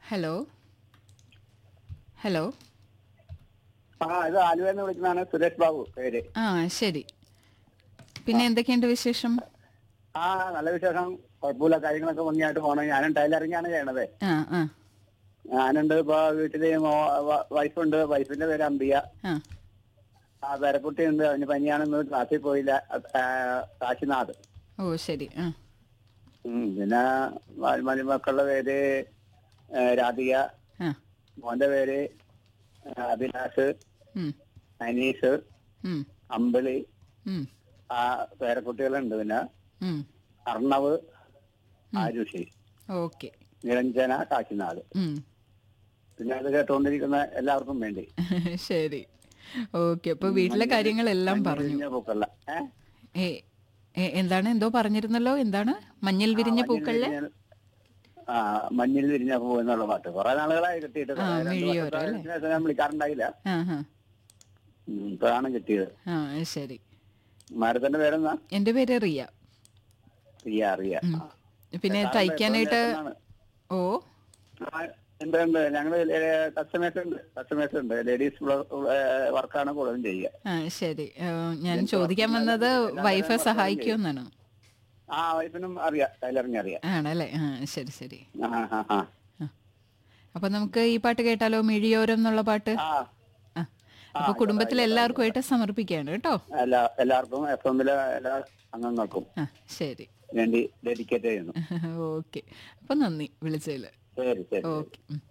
Hello hello ആ ഇത് ആലുവെന്ന് വിളിക്കുന്നതാണ് സുരേഷ് ബാബു പേര് ആ ശരി പിന്നെ എന്തൊക്കെയുണ്ട് വിശേഷം ആ നല്ല വിശേഷം കുഴപ്പമില്ല കാര്യങ്ങളൊക്കെ ഭംഗിയായിട്ട് പോകണം ഞാനും ടൈലറിംഗ് ആണ് ചെയ്യണത് ആ ആ ഞാനുണ്ട് ഇപ്പൊ വീട്ടില് വൈഫുണ്ട് വൈഫിന്റെ പേര് അമ്പിയ ആ ആ പേരക്കുട്ടി ഉണ്ട് അവന് പനിയാണെന്ന് ക്ലാസ്സിൽ പോയില്ല ആ, കാശിനാഥ് ഓ ശരി ആ ഉം, പിന്നെ മ- മരുമക്കളുടെ പേര് ഏ, രാധിക ആ മോന്റെ പേര് ഏ, അഭിലാഷ് ഉം, അനീഷ് ഉം, അമ്പിളി ഉം, ആ പേരക്കുട്ടികളുണ്ട് പിന്നെ ഉം. അർണവ് ആരുഷി ഓക്കെ നിരഞ്ജന കാശിനാഥ് ഉം. പിന്നെ അത് കേട്ടുകൊണ്ടിരിക്കുന്ന എല്ലാവർക്കും വേണ്ടി ശരി ഓക്കെ അപ്പൊ വീട്ടിലെ കാര്യങ്ങളെല്ലാം പറഞ്ഞു വിരിഞ്ഞ പൂക്കള ഏ? ഏ ഏ, എന്താണ് എന്തോ പറഞ്ഞിരുന്നല്ലോ എന്താണ് മഞ്ഞൾ വിരിഞ്ഞ പൂക്കളിലെ വിരിഞ്ഞ- ആ മഞ്ഞിൽ വിരിഞ്ഞ പൂ എന്നുള്ള പാട്ട് കുറെ നാളുകളായി കിട്ടിയിട്ട് ആ, രണ്ട് മിഴിയോരം വർഷത്തെ ശേഷം ഞാൻ വിളിക്കാറുണ്ടായില്ല ആ ആ ഉം, ഇപ്പോഴാണ് കിട്ടിയത് ആ ശരി മാരത്തിന്റെ പേരെന്നാ എൻ്റെ പേര് റിയ റിയ റിയ ഉം. ആ. പിന്നെ സാറിന്റെ തയ്ക്കാനായിട്ട് എപ്പോഴും കേൾക്കുന്നതാണ്. ഓ ആ, ഉണ്ട് ഉണ്ട് ഞങ്ങള് കസ്റ്റമേഴ്സ് ഉണ്ട് കസ്റ്റമേഴ്സ് ഉണ്ട് ലേഡീസ് വർക്കാണ് കൂടുതലും ചെയ്യുക ആ ശരി ഏ, ഞാൻ ചോദിക്കാൻ വന്നത് വൈഫ് സഹായിക്കുമെന്നാണ് ആ വൈഫിനും അറിയാം ടൈലറിങ് അറിയാം ആണല്ലേ ആ ശരി ശരി ആ ആ ആ ആ. അപ്പൊ നമുക്ക് ഈ പാട്ട് കേട്ടാലോ മിഴിയോരം എന്നുള്ള പാട്ട് ആ ആ അപ്പൊ കുടുംബത്തിലെ എല്ലാവർക്കുമായിട്ട് സമർപ്പിക്കാണ് കേട്ടോ എല്ലാ എല്ലാവർക്കും എഫ് എമ്മിലെ എല്ലാ അംഗങ്ങൾക്കും ആ ശരി വേണ്ടി ഡെഡിക്കേറ്റ് ചെയ്യുന്നു ഓക്കെ അപ്പൊ നന്ദി വിളിച്ചതില് ശരി ശരി ഓക്കെ